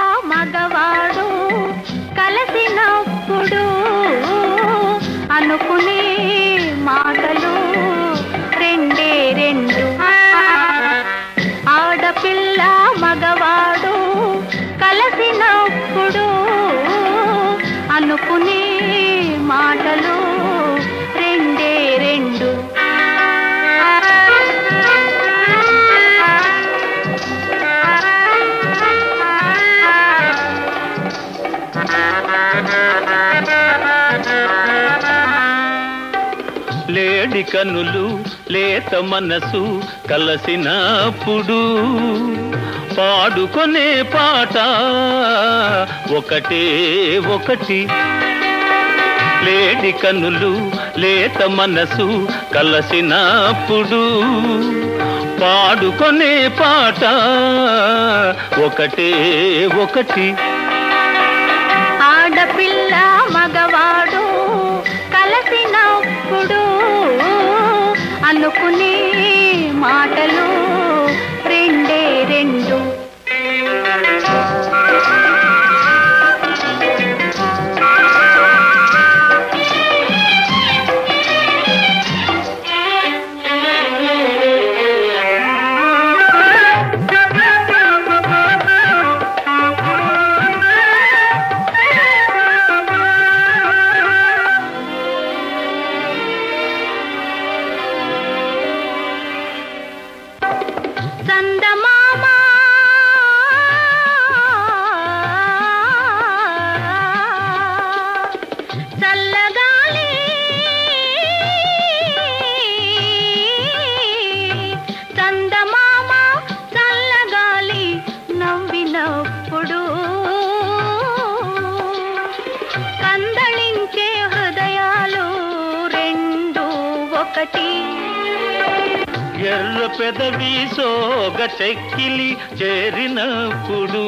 మగవాడు కలిసినప్పుడు అనుకునే మాటలు రెండే రెండు ఆడపిల్ల మగవాడు కలిసినప్పుడు అనుకునే మాటలు రెండే రెండు లేడి కనులు లేత మనసు కలసినప్పుడు పాడుకొనే పాట ఒకటే ఒకటి లేడి కనులు లేత మనసు కలసినప్పుడు పాడుకొనే పాట ఒకటే ఒకటి ఆడపిల్ల మగవాడు కలిసినప్పుడు అనుకునే మాటలు రెండే రెండు చందమామ చల్లగాలి చందమామ చల్లగాలి నవ్వినప్పుడు కందళించే హృదయాలు రెండు ఒకటి ఎర్ర పెదవి సోగ చెక్కిలి చేరినప్పుడు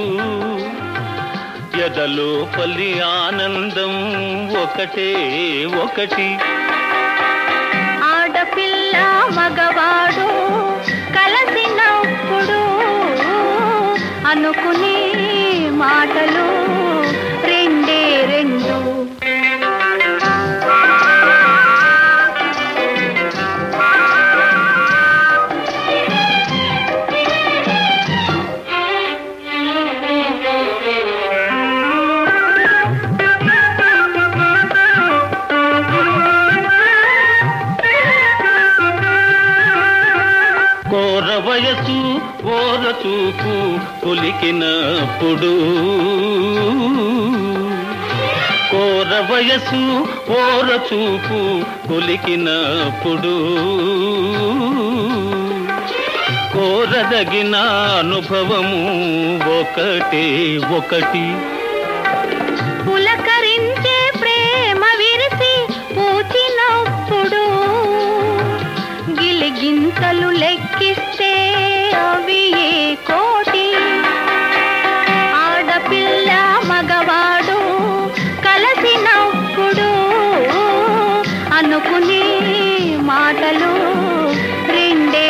ఎదలో పల్లి ఆనందం ఒకటే ఒకటి ఆడపిల్ల మగవాడు కలిసినప్పుడు అనుకునే మాటలు రెండే రెండు కోర వయసు ఓర చూపు కొలికినప్పుడు కోర వయసు ఓర చూపు కొలికినప్పుడు కోరదగిన అనుభవము ఒకటే ఒకటి పులకరించే ప్రేమ విరిసి పూచినప్పుడు గిలిగింతలు లెక్కిస్తే అవి ఏ కోటి ఆడపిల్ల మగవాడు కలిసినప్పుడు అనుకునే మాటలు రెండే